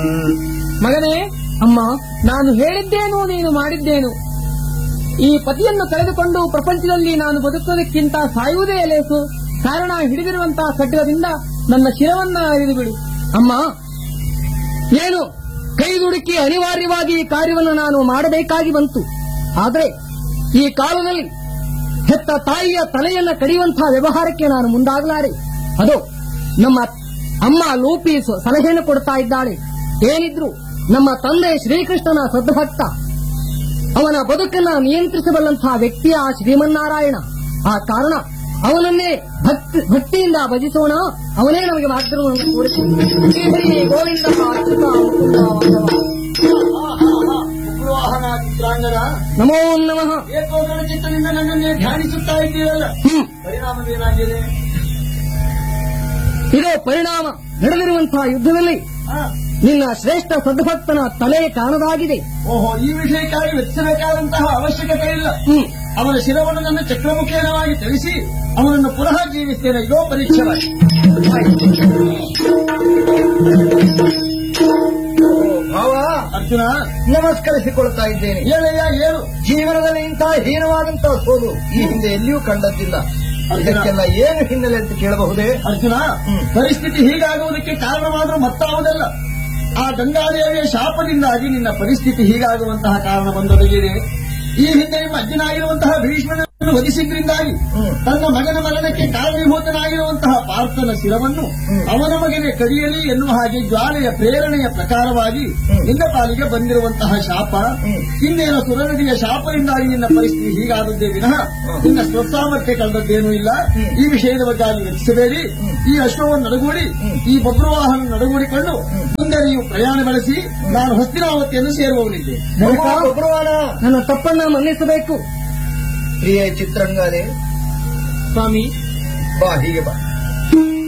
ಮಗನೇ ಅಮ್ಮ ನಾನು ಹೇಳಿದ್ದೇನು ನೀನು ಮಾಡಿದ್ದೇನು ಈ ಪತಿಯನ್ನು ಕಳೆದುಕೊಂಡು ಪ್ರಪಂಚದಲ್ಲಿ ನಾನು ಬದುಕೋದಕ್ಕಿಂತ ಸಾಯುವುದೇ ಲೇಸು ಕಾರಣ ಹಿಡಿದಿರುವಂತಹ ಖಡ್ಗದಿಂದ ನನ್ನ ಶಿರವನ್ನ ಅರಿದು ಬಿಡು ಅಮ್ಮ ಏನು ಕೈ ದುಡುಕಿ ಅನಿವಾರ್ಯವಾಗಿ ಈ ಕಾರ್ಯವನ್ನು ನಾನು ಮಾಡಬೇಕಾಗಿ ಬಂತು ಆದರೆ ಈ ಕಾಲದಲ್ಲಿ ಹೆತ್ತ ತಾಯಿಯ ತಲೆಯನ್ನ ಕಡಿಯುವಂತಹ ವ್ಯವಹಾರಕ್ಕೆ ನಾನು ಮುಂದಾಗಲಾರೆ ಅದು ನಮ್ಮ ಅಮ್ಮ ಲೂಪಿ ಸ- ಸಲಹೆಯನ್ನು ಕೊಡ್ತಾ ಇದ್ದಾಳೆ ಏನಿದ್ರು ನಮ್ಮ ತಂದೆ ಶ್ರೀಕೃಷ್ಣನ ಸದ್ಭಕ್ತ ಅವನ ಬದುಕನ್ನ ನಿಯಂತ್ರಿಸಬಲ್ಲಂತಹ ವ್ಯಕ್ತಿಯ ಆ ಶ್ರೀಮನ್ನಾರಾಯಣ ಆ ಕಾರಣ ಅವನನ್ನೇ ಭಕ್ತಿ ಭಕ್ತಿಯಿಂದ ಭಜಿಸೋಣ ಅವನೇ ನಮಗೆ ಮಾರ್ಗವನ್ನು ತೋರಿಸಿದ ಶ್ರೀ ಗೋವಿಂದ ಅಚ್ಯುತ ಮುಕುಂದ ಮಾಧವ. ಉಗ್ರವಾಹನ ಚಿತ್ರಾಂಗದ ನಮೋ ನಮಃ ಏಕೋದರ ಚಿತ್ತದಿಂದ ನನ್ನನ್ನೇ ಧ್ಯಾನಿಸುತ್ತಾ ಇದ್ದೀರಲ್ಲ ಹ್ಮ್ ಪರಿಣಾಮವೇನಾಗಿದೆ ಇದೇ ಪರಿಣಾಮ ನಡೆದಿರುವಂತಹ ಯುದ್ಧದಲ್ಲಿ ಆ, ನಿನ್ನ ಶ್ರೇಷ್ಠ ಸದ್ಭಕ್ತನ ತಲೆ ಕಾಣದಾಗಿದೆ ಓಹೋ ಈ ವಿಷಯಕ್ಕಾಗಿ ವೆಚ್ಚಬೇಕಾದಂತಹ ಅವಶ್ಯಕತೆ ಇಲ್ಲ ಹ್ಮ್ ಅವನ ಶಿರವನ್ನು ನನ್ನ ಚಕ್ರಮುಖೇನವಾಗಿ ತಿಳಿಸಿ ಅವನನ್ನು ಪುನಃ ಜೀವಿಸ್ತೇನೆ ಇದೋ ಪರೀಕ್ಷೆವಾಗಿ ಭಾವ ಅರ್ಜುನ ನಮಸ್ಕರಿಸಿಕೊಳ್ತಾ ಇದ್ದೇನೆ ಏನಯ್ಯ ಏನು ಜೀವನದಲ್ಲಿ ಇಂತಹ ಹೀನವಾದಂತಹ ಸೋಲು ಈ ಹಿಂದೆ ಎಲ್ಲಿಯೂ ಕಂಡದ್ದಿಲ್ಲ ಇದಕ್ಕೆಲ್ಲ ಏನು ಹಿನ್ನೆಲೆ ಅಂತ ಕೇಳಬಹುದೇ ಅರ್ಜುನ ಹ್ಮ್. ಪರಿಸ್ಥಿತಿ ಹೀಗಾಗುವುದಕ್ಕೆ ಕಾರಣವಾದರೂ ಮತ್ತಾವುದಲ್ಲ ಆ ಗಂಗಾದೇವಿಯ ಶಾಪದಿಂದಾಗಿ ನಿನ್ನ ಪರಿಸ್ಥಿತಿ ಹೀಗಾಗುವಂತಹ ಕಾರಣ ಬಂದೊದಗಿದೆ ಈ ಹಿಂದೆ ನಿಮ್ಮ ಅಜ್ಜನಾಗಿರುವಂತಹ ಭೀಷ್ಮನನ್ನು ವಧಿಸಿದ್ರಿಂದಾಗಿ ಹ್ಮ್. ತನ್ನ ಮಗನ ಮರಣಕ್ಕೆ ಕಾರಣೀಭೂತನಾಗಿರುವಂತಹ ಪಾರ್ಥನ ಶಿರವನ್ನು ಹ್ಮ್. ಅವನ ಮಗನೇ ಕಡಿಯಲಿ ಎನ್ನುವ ಹಾಗೆ ಜ್ವಾಲೆಯ ಪ್ರೇರಣೆಯ ಪ್ರಕಾರವಾಗಿ ಹ್ಮ್. ನಿನ್ನ ಪಾಲಿಗೆ ಬಂದಿರುವಂತಹ ಶಾಪ ಹ್ಮ್. ಇನ್ನೇನು ಸುರನದಿಯ ಶಾಪದಿಂದಾಗಿ ನಿನ್ನ ಪರಿಸ್ಥಿತಿ ಹೀಗಾದದ್ದೇ ವಿನಃ ಹ್ಮ್. ನಿನ್ನ ಸ್ವಸಾಮರ್ಥ್ಯ ಕಳೆದದ್ದೇನೂ ಇಲ್ಲ ಹ್ಮ್. ಈ ವಿಷಯದ ಬಗ್ಗೆ ಅಲ್ಲಿ ಯೋಚಿಸಬೇಡಿ ಹ್ಮ್. ಈ ಅಶ್ವವನ್ನು ನಡಗೂಡಿ ಹ್ಮ್. ಈ ಬಬ್ರುವಾಹನ ನಡಗೂಡಿಕೊಂಡು ಹ್ಮ್. ಮುಂದೆ ನೀವು ಪ್ರಯಾಣ ಬೆಳೆಸಿ ನಾನು ಹಸ್ತಿನಾವತಿಯನ್ನು ಸೇರುವವನಿದ್ದೆ ಜನಕ, ಭಗವಾನ ನನ್ನ ತಪ್ಪನ್ನ ಮನ್ನಿಸಬೇಕು ಪ್ರಿಯ ಚಿತ್ರಂಗದೆ ಸ್ವಾಮಿ ಬಾ ಹೀಗೆ ಬಾ